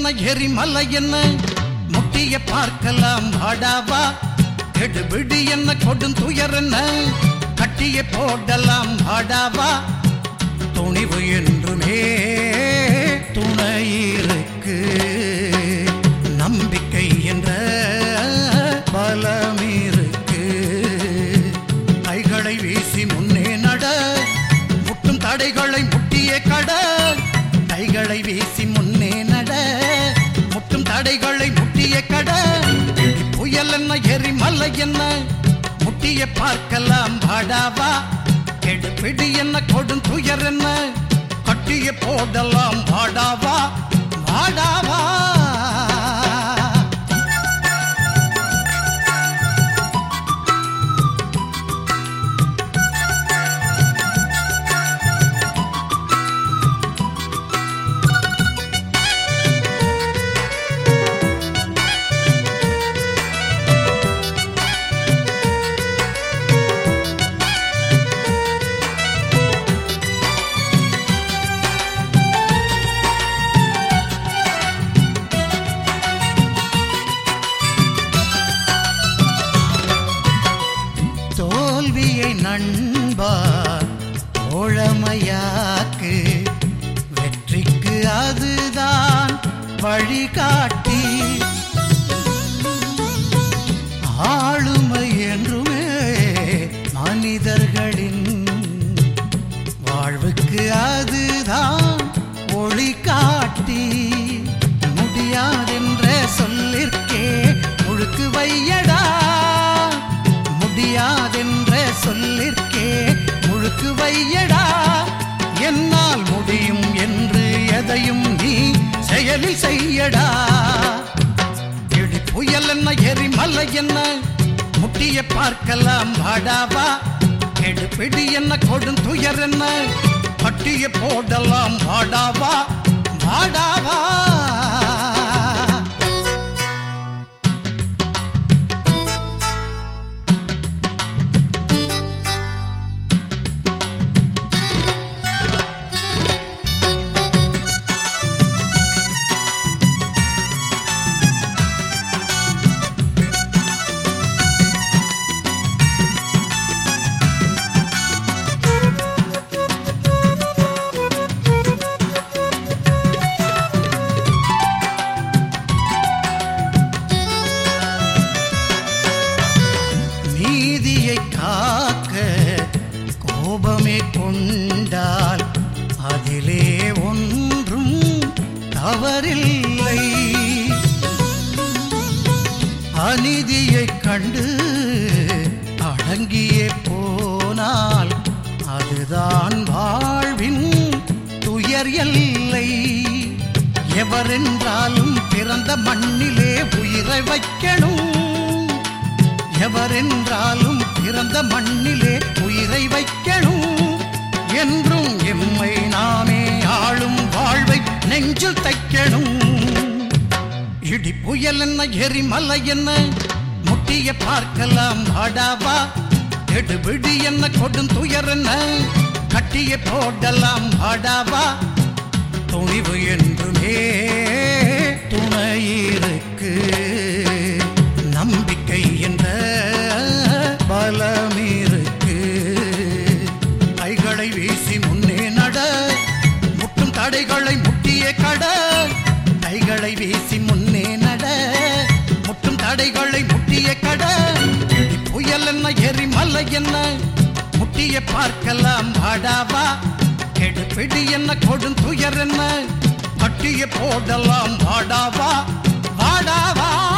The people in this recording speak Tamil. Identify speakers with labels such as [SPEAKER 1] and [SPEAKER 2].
[SPEAKER 1] என்ன எரிமலை என்ன முட்டிய பார்க்கலாம் வாடாவா கெடுபிடி என்ன கொடும் துயர் என்ன கட்டிய போடலாம் வாடாவா துணிவு என்றுமே துணையிருக்கு நம்பிக்கை என்ற பலம் இருக்கு கைகளை வீசி முன்னே நட முட்டும் தடைகளை முட்டிய கட கைகளை வீசி முன்னே நட முட்டும் தடைகளை முட்டிய கட புயல் என்ன எரிமலை என்ன முட்டிய பார்க்கலாம் வாடாவா கெடுபிடி என்ன கொடும் துயர் என்ன கட்டிய போடலாம் வாடாவா வாடாவா தோல்வியை நண்பா தோழமையாக்கு வெற்றிக்கு அதுதான் வழிகாட்டி ஆளுமை என்றுமே மனிதர்களின் வாழ்வுக்கு அதுதான் ஒளி காட்டி முடியாதென்ற சொல்லிற்கே முழுக்கு வையடா முடியாதென்ற சொல்லிற்கே முழுக்கு வையடா என்னால் முடியும் என்று எதையும் நீ செயலில் செய்யடா இடி புயல் என்ன எரிமலை என்ன முட்டிய பார்க்கலாம் வாடாவா கெடுபிடி என்ன கொடும் துயர் என்ன பட்டிய போடலாம் வாடாவா வாடாவா நீதியை காக்க கோபமே கொண்டால் அதிலே ஒன்றும் தவறில்லை அநீதியை கண்டு அடங்கியே போனால் அதுதான் வாழ்வின் துயர் எல்லை எவரென்றாலும் பிறந்த மண்ணிலே உயிரை வைக்கணும் எவரென்றாலும் பிறந்த மண்ணிலே உயிரை வைக்கணும் என்றும் எம்மை நாமே ஆளும் வாழ்வை நெஞ்சில் தைக்கணும் இடி புயல் என்ன எரிமலை என்ன முட்டிய பார்க்கலாம் வாடாவா எடுபிடி என்ன கொடும் துயர் என்ன கட்டிய போடலாம் வாடாவா துணிவு என்றுமே துணையிருக்கு நம்பிக்கை என்ற பலம் இருக்கு கைகளை வீசி முன்னே நட முட்டும் தடைகளை முட்டிய கட கைகளை வீசி முன்னே நட முட்டும் தடைகளை முட்டிய கட புயல் என்ன எரிமலை என்ன முட்டிய பார்க்கலாம் வாடாவா கெடுபிடி என்ன கொடும் துயர் என்ன கட்டிய போடலாம் வாடாவா வாடாவா